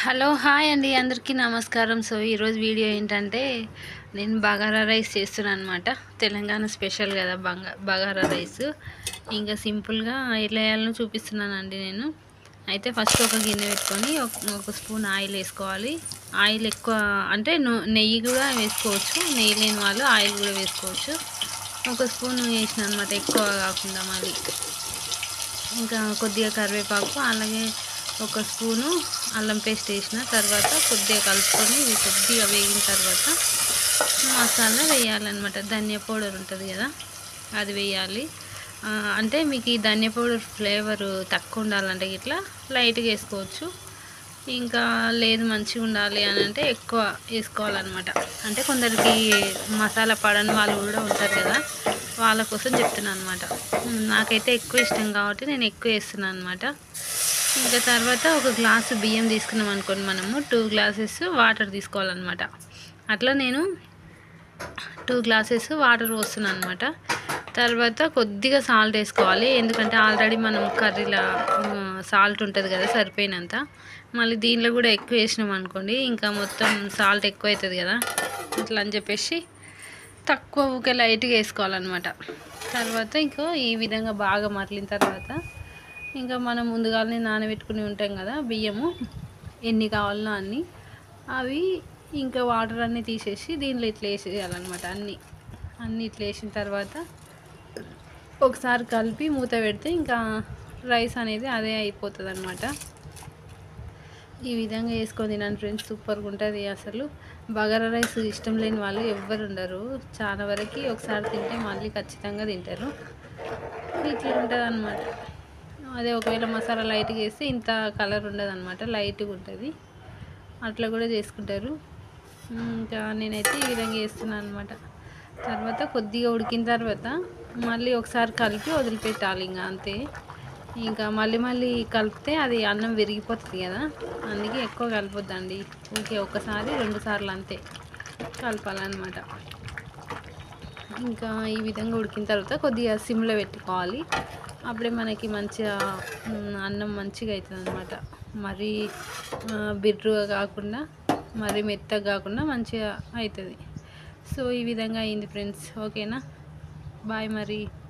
hello hi అండి అందరికీ నమస్కారం సో ఈరోజు వీడియో ఏంటంటే నేను బగారా రైస్ చేస్తున్నాను అనమాట తెలంగాణ స్పెషల్ కదా బంగా బగారా రైస్ ఇంకా సింపుల్గా ఎట్లా వేయాలని చూపిస్తున్నానండి నేను అయితే ఫస్ట్ ఒక గిన్నె పెట్టుకొని ఒక ఒక స్పూన్ ఆయిల్ వేసుకోవాలి ఆయిల్ ఎక్కువ అంటే ను- నెయ్యి కూడా వేసుకోవచ్చు నెయ్యి లేని వాళ్ళు ఆయిల్ కూడా వేసుకోవచ్చు ఒక స్పూన్ వేసిన అనమాట ఎక్కువ కాకుండా మళ్ళీ ఇంకా కొద్దిగా కరివేపాకు అలాగే ఒక స్పూను అల్లం పేస్ట్ వేసిన తర్వాత కొద్దిగా కలుపుకొని ఇవి కొద్దిగా వేగిన తర్వాత మసాలా వేయాలన్నమాట ధనియా పౌడర్ ఉంటుంది కదా అది వేయాలి ఆ, అంటే మీకు ఈ ధనియా పౌడర్ ఫ్లేవర్ తక్కువ ఉండాలంటే ఇట్లా లైట్గా వేసుకోవచ్చు ఇంకా లేదు మంచిగా ఉండాలి అని అంటే ఎక్కువ వేసుకోవాలన్నమాట అంటే కొందరికి మసాలా పడని వాళ్ళు కూడా ఉంటారు కదా వాళ్ళ కోసం చెప్తున్నాను అనమాట నాకైతే ఎక్కువ ఇష్టం కాబట్టి నేను ఎక్కువ వేస్తున్నాను అనమాట ఇంకా తర్వాత ఒక గ్లాసు బియ్యం తీసుకున్నాం అనుకోండి మనము టూ గ్లాసెస్ వాటర్ తీసుకోవాలన్నమాట అట్లా నేను టూ గ్లాసెస్ వాటర్ పోస్తున్నాను అనమాట తర్వాత కొద్దిగా సాల్ట్ వేసుకోవాలి ఎందుకంటే ఆల్రెడీ మనం కర్రీలో సాల్ట్ ఉంటుంది కదా సరిపోయినంత మళ్ళీ దీనిలో కూడా ఎక్కువ వేసినాం అనుకోండి ఇంకా మొత్తం సాల్ట్ ఎక్కువ అవుతుంది కదా అట్లా అని చెప్పేసి తక్కువ ఊకే లైట్గా వేసుకోవాలన్నమాట తర్వాత ఇంకో ఈ విధంగా బాగా మరలిన తర్వాత ఇంకా మనం ముందుగానే నానబెట్టుకుని ఉంటాం కదా బియ్యము ఎన్ని కావాలనో అన్ని అవి ఇంకా వాటర్ అన్నీ తీసేసి దీనిలో ఇట్లా వేసేయాలన్నమాట అన్నీ అన్నీ ఇట్లా వేసిన తర్వాత ఒకసారి కలిపి మూత పెడితే ఇంకా రైస్ అనేది అదే అయిపోతుంది అనమాట ఈ విధంగా వేసుకొని తినండి ఫ్రెండ్స్ సూపర్గా ఉంటుంది అసలు బగారా రైస్ ఇష్టం లేని వాళ్ళు ఎవ్వరు ఉండరు చాలా వరకు ఒకసారి తింటే మళ్ళీ ఖచ్చితంగా తింటారు ఇట్లా ఉంటుంది అనమాట అదే ఒకవేళ మసాలా లైట్గా వేస్తే ఇంత కలర్ ఉండదు అనమాట లైట్గా ఉంటుంది అట్లా కూడా చేసుకుంటారు ఇంకా నేనైతే ఈ విధంగా వేస్తున్నాను అనమాట తర్వాత కొద్దిగా ఉడికిన తర్వాత మళ్ళీ ఒకసారి కలిపి వదిలిపెట్టాలి ఇంకా అంతే ఇంకా మళ్ళీ మళ్ళీ కలిపితే అది అన్నం విరిగిపోతుంది కదా అందుకే ఎక్కువ కలిపొద్దండి ఓకే ఒకసారి రెండు సార్లు అంతే కలపాలన్నమాట ఇంకా ఈ విధంగా ఉడికిన తర్వాత కొద్దిగా సిమ్లో పెట్టుకోవాలి అప్పుడే మనకి మంచిగా మ్, అన్నం మంచిగా అవుతుంది అనమాట మరీ ఆ, బిర్రుగా కాకుండా మరీ మెత్తగా కాకుండా మంచిగా అవుతుంది సో ఈ విధంగా అయింది ఫ్రెండ్స్ ఓకేనా బాయ్ మరి